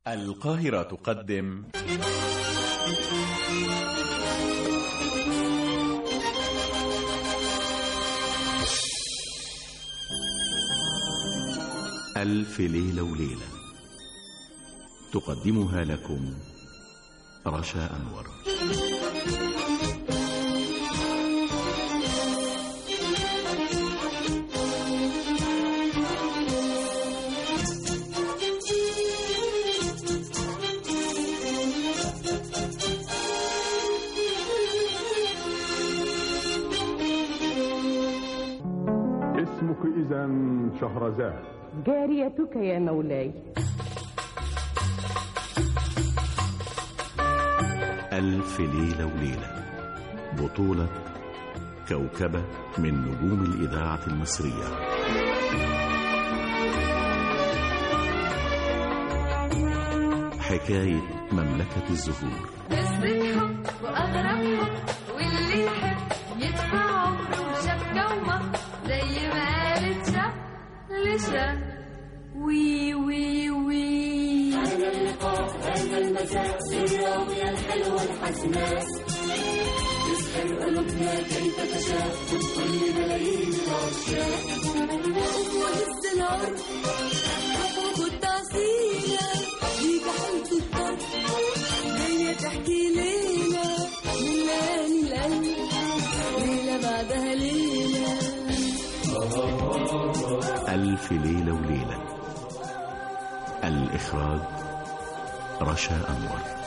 القاهرة تقدم ألف ليلة وليلة تقدمها لكم رشا أنور اسمك إذا شهرزاد جاريتك يا مولاي ألف ليلة وليلة بطولة كوكبة من نجوم الإذاعة المصرية حكاية مملكة الزهور قصة حب وأغرب حب واللي يحب يدفع عمره وشبكة ومهر زي ما قالت شاب لشاب وي وي وي هذا اللقاء هذا المساء الراوية الحلوة الحسناء تسحر قلوبنا كيف تشاء من كل ملايين العشاق وهز الأرض وخد تعصينا دي جحيم الطرد جاية تحكي ليلة من ليالي القلب ليلة بعدها ليلة ألف ليلة وليلة الإخراج رشا أنور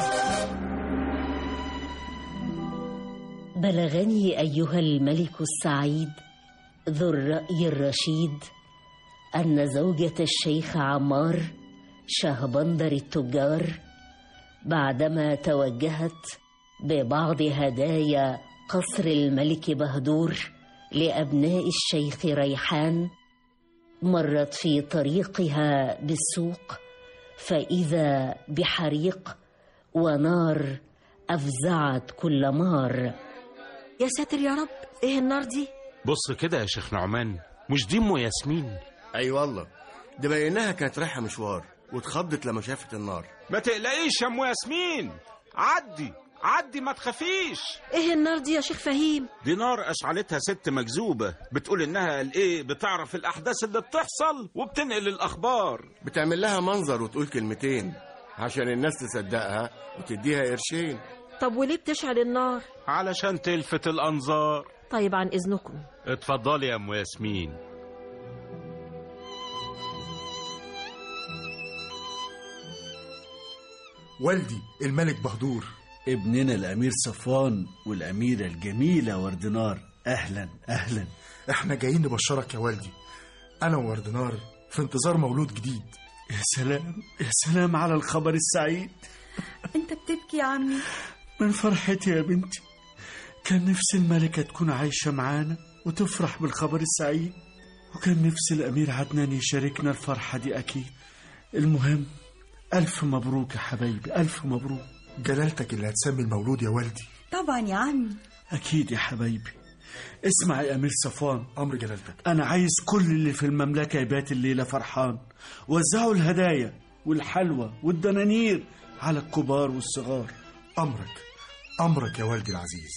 بلغني ايها الملك السعيد ذو الراي الرشيد ان زوجه الشيخ عمار شهبندر التجار بعدما توجهت ببعض هدايا قصر الملك بهدور لابناء الشيخ ريحان مرت في طريقها بالسوق فاذا بحريق ونار افزعت كل مار يا ساتر يا رب ايه النار دي بص كده يا شيخ نعمان مش دي ام ياسمين اي والله دي باينها كانت رايحه مشوار واتخضت لما شافت النار ما تقلقيش يا ام ياسمين عدي عدي ما تخافيش ايه النار دي يا شيخ فهيم دي نار اشعلتها ست مجذوبه بتقول انها الايه بتعرف الاحداث اللي بتحصل وبتنقل الاخبار بتعمل لها منظر وتقول كلمتين عشان الناس تصدقها وتديها قرشين طب وليه بتشعل النار علشان تلفت الانظار طيب عن اذنكم اتفضلي يا ام ياسمين والدي الملك بهدور ابننا الأمير صفوان والأميرة الجميلة وردنار أهلا أهلا احنا جايين نبشرك يا والدي انا ووردنار في انتظار مولود جديد يا سلام يا سلام على الخبر السعيد انت بتبكي يا عمي من فرحتي يا بنتي كان نفس الملكة تكون عايشة معانا وتفرح بالخبر السعيد وكان نفس الأمير عدنان يشاركنا الفرحة دي أكيد المهم ألف مبروك يا حبايبي ألف مبروك جلالتك اللي هتسمي المولود يا والدي طبعا يا عمي أكيد يا حبايبي اسمع يا أمير صفوان امر جلالتك أنا عايز كل اللي في المملكة يبات الليلة فرحان وزعوا الهدايا والحلوى والدنانير على الكبار والصغار امرك امرك يا والدي العزيز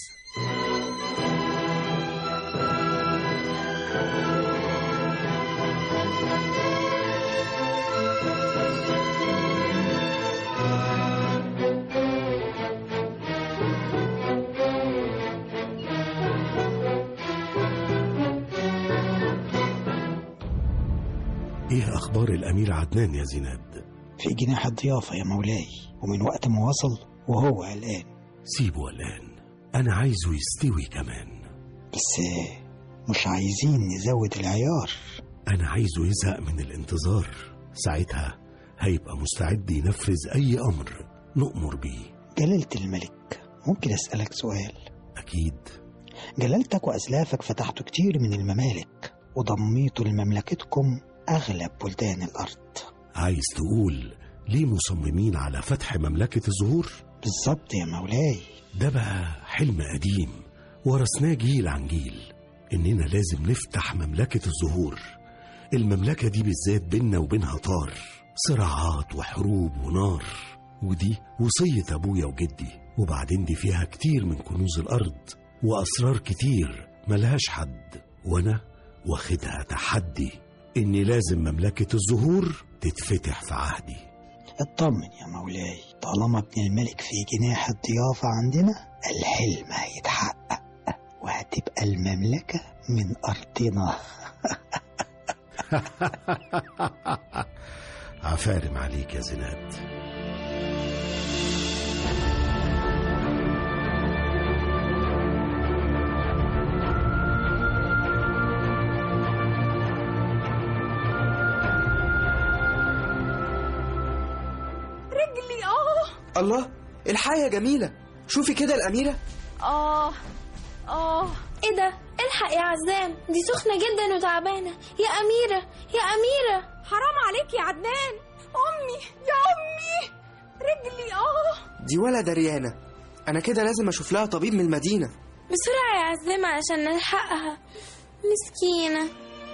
إيه أخبار الأمير عدنان يا زينات؟ في جناح الضيافة يا مولاي ومن وقت ما وصل وهو قلقان سيبه الآن أنا عايزه يستوي كمان بس مش عايزين نزود العيار أنا عايزه يزهق من الانتظار ساعتها هيبقى مستعد ينفذ أي أمر نؤمر بيه جلالة الملك ممكن أسألك سؤال أكيد جلالتك وأسلافك فتحتوا كتير من الممالك وضميتوا لمملكتكم أغلب بلدان الأرض عايز تقول ليه مصممين على فتح مملكة الزهور؟ بالظبط يا مولاي ده بقى حلم قديم ورثناه جيل عن جيل إننا لازم نفتح مملكة الزهور المملكة دي بالذات بينا وبينها طار صراعات وحروب ونار ودي وصية أبويا وجدي وبعدين دي فيها كتير من كنوز الأرض وأسرار كتير ملهاش حد وأنا واخدها تحدي إني لازم مملكة الزهور تتفتح في عهدي اطمن يا مولاي طالما ابن الملك في جناح الضيافة عندنا الحلم هيتحقق وهتبقى المملكة من أرضنا عفارم عليك يا زناد رجلي اه الله الحقيقة يا جميلة شوفي كده الأميرة اه اه ايه ده الحق يا عزام دي سخنة جدا وتعبانة يا أميرة يا أميرة حرام عليك يا عدنان امي يا امي رجلي اه دي ولا دريانة أنا كده لازم أشوف لها طبيب من المدينة بسرعة يا عزام علشان نلحقها مسكينة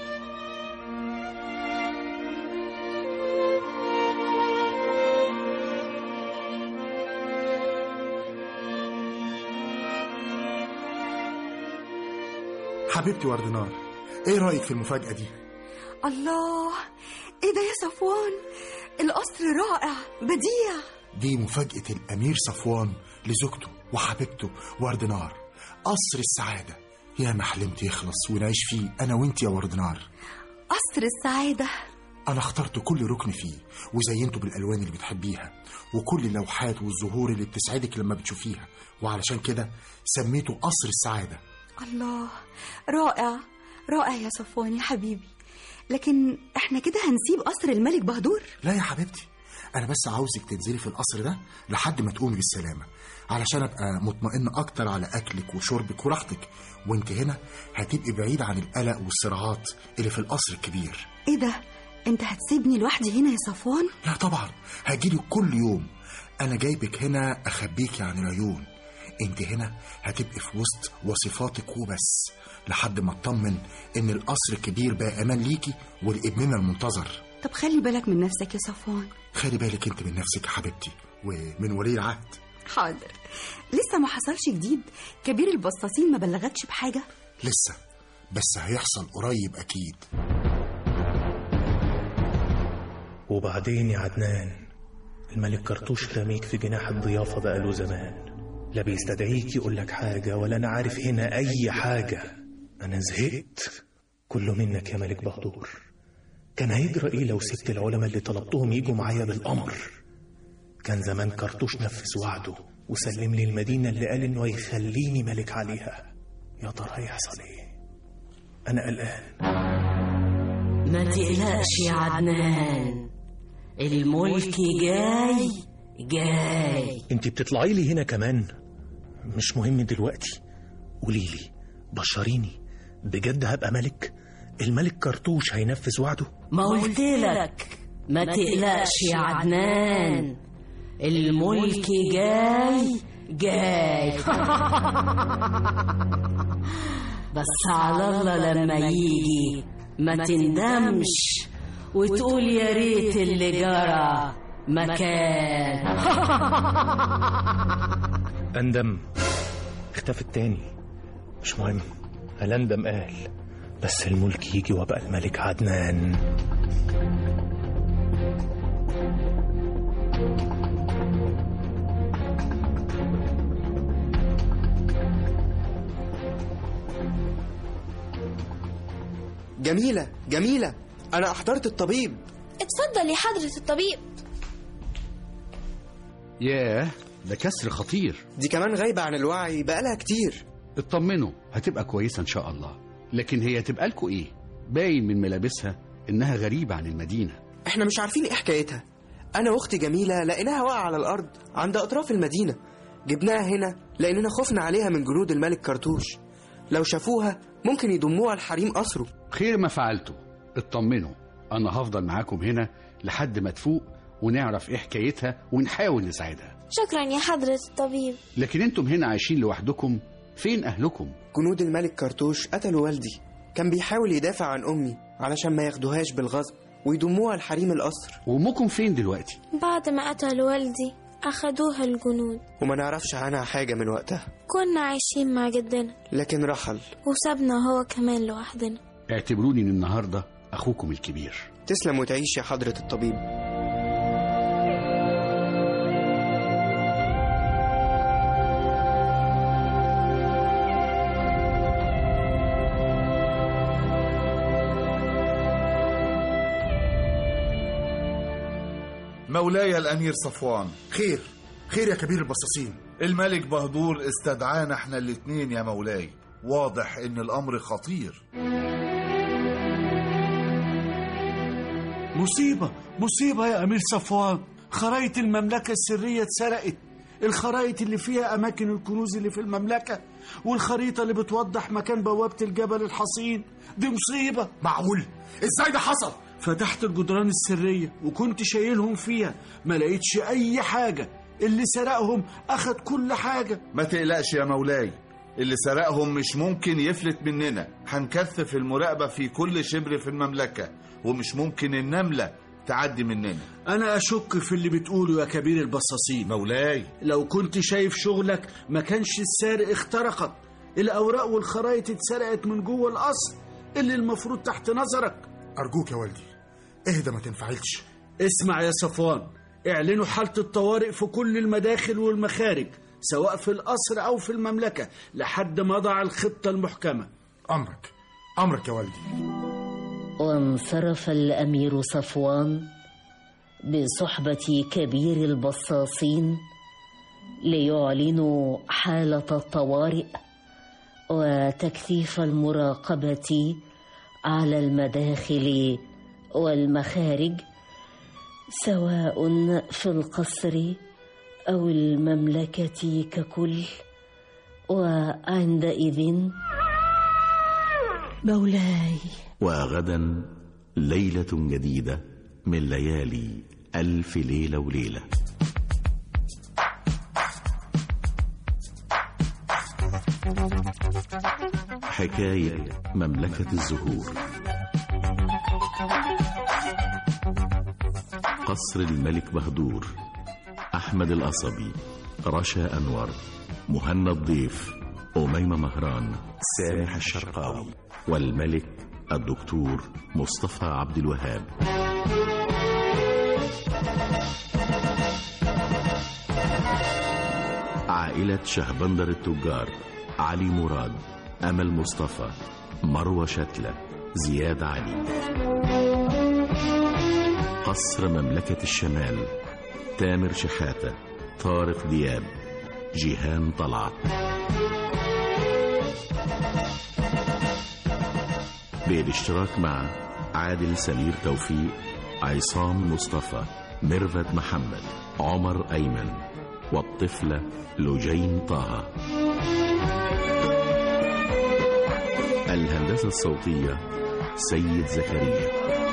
حبيبتي وردنار ايه رايك في المفاجاه دي الله ايه ده يا صفوان القصر رائع بديع دي مفاجاه الامير صفوان لزوجته وحبيبته وردنار قصر السعاده يا ما حلمت يخلص ونعيش فيه انا وانت يا وردنار قصر السعاده انا اخترت كل ركن فيه وزينته بالالوان اللي بتحبيها وكل اللوحات والزهور اللي بتسعدك لما بتشوفيها وعلشان كده سميته قصر السعاده الله رائع رائع يا صفوان يا حبيبي لكن احنا كده هنسيب قصر الملك بهدور لا يا حبيبتي انا بس عاوزك تنزلي في القصر ده لحد ما تقومي بالسلامه علشان ابقى مطمئن اكتر على اكلك وشربك وراحتك وانت هنا هتبقي بعيد عن القلق والصراعات اللي في القصر الكبير ايه ده انت هتسيبني لوحدي هنا يا صفوان لا طبعا هجيلك كل يوم انا جايبك هنا اخبيكي عن العيون انت هنا هتبقي في وسط وصفاتك وبس لحد ما اطمن ان القصر الكبير بقى امان ليكي ولابننا المنتظر طب خلي بالك من نفسك يا صفوان خلي بالك انت من نفسك يا حبيبتي ومن ولي العهد حاضر لسه ما حصلش جديد كبير البصاصين ما بلغكش بحاجه لسه بس هيحصل قريب اكيد وبعدين يا عدنان الملك كرتوش رميك في جناح الضيافة بقاله زمان لا بيستدعيك يقول لك حاجة ولا أنا عارف هنا أي حاجة أنا زهقت كله منك يا ملك بهدور كان هيجرى إيه لو سبت العلماء اللي طلبتهم يجوا معايا بالأمر كان زمان كرتوش نفذ وعده وسلم لي المدينة اللي قال إنه هيخليني ملك عليها يا ترى هيحصل إيه أنا قلقان ما تقلقش يا عدنان الملك جاي جاي انت بتطلعي لي هنا كمان مش مهم دلوقتي قولي لي بشريني بجد هبقى ملك الملك كرتوش هينفذ وعده ما قلت لك ما تقلقش يا عدنان الملك جاي جاي بس على الله لما يجي ما تندمش وتقول يا ريت اللي جرى مكان أندم اختفى التاني مش مهم الأندم قال بس الملك يجي وابقى الملك عدنان جميلة جميلة أنا أحضرت الطبيب اتفضل يا حضرة الطبيب ياه ده كسر خطير دي كمان غايبة عن الوعي بقالها كتير اطمنوا هتبقى كويسة إن شاء الله لكن هي تبقى لكم إيه؟ باين من ملابسها إنها غريبة عن المدينة احنا مش عارفين ايه حكايتها أنا وأختي جميلة لقيناها واقعة على الأرض عند أطراف المدينة جبناها هنا لأننا خفنا عليها من جنود الملك كرتوش لو شافوها ممكن يضموها لحريم قصره خير ما فعلته اطمنوا أنا هفضل معاكم هنا لحد ما تفوق ونعرف إيه حكايتها ونحاول نساعدها شكرا يا حضرة الطبيب لكن انتم هنا عايشين لوحدكم فين أهلكم؟ جنود الملك كرتوش قتلوا والدي كان بيحاول يدافع عن أمي علشان ما ياخدوهاش بالغصب ويضموها لحريم القصر وأمكم فين دلوقتي؟ بعد ما قتل والدي أخدوها الجنود وما نعرفش عنها حاجة من وقتها كنا عايشين مع جدنا لكن رحل وسابنا هو كمان لوحدنا اعتبروني من النهاردة أخوكم الكبير تسلم وتعيش يا حضرة الطبيب مولاي الأمير صفوان خير خير يا كبير البصاصين الملك بهدور استدعانا احنا الاتنين يا مولاي واضح ان الامر خطير مصيبة مصيبة يا أمير صفوان خرايط المملكة السرية اتسرقت الخرايط اللي فيها أماكن الكنوز اللي في المملكة والخريطة اللي بتوضح مكان بوابة الجبل الحصين دي مصيبة معقول ازاي ده حصل فتحت الجدران السرية وكنت شايلهم فيها ما لقيتش أي حاجة اللي سرقهم أخد كل حاجة ما تقلقش يا مولاي اللي سرقهم مش ممكن يفلت مننا هنكثف المراقبة في كل شبر في المملكة ومش ممكن النملة تعدي مننا أنا أشك في اللي بتقوله يا كبير البصاصين مولاي لو كنت شايف شغلك ما كانش السارق اخترقك الأوراق والخرايط اتسرقت من جوه القصر اللي المفروض تحت نظرك أرجوك يا والدي اهدى ما تنفعلش اسمع يا صفوان اعلنوا حالة الطوارئ في كل المداخل والمخارج سواء في القصر أو في المملكة لحد ما ضع الخطة المحكمة أمرك أمرك يا والدي وانصرف الأمير صفوان بصحبة كبير البصاصين ليعلنوا حالة الطوارئ وتكثيف المراقبة على المداخل والمخارج سواء في القصر أو المملكة ككل وعندئذ مولاي وغدا ليلة جديدة من ليالي ألف ليلة وليلة حكاية مملكة الزهور قصر الملك بهدور أحمد القصبي رشا أنور مهنا الضيف أميمة مهران سامح الشرقاوي والملك الدكتور مصطفى عبد الوهاب عائلة شهبندر التجار علي مراد أمل مصطفى مروة شتلة زياد علي قصر مملكة الشمال تامر شحاتة طارق دياب جيهان طلعت بالاشتراك مع عادل سمير توفيق عصام مصطفى ميرفت محمد عمر أيمن والطفلة لجين طه الهندسة الصوتية سيد زكريا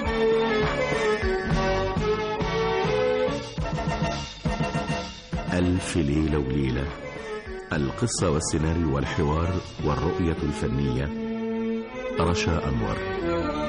ألف ليلة وليلة القصة والسيناريو والحوار والرؤية الفنية رشا أنور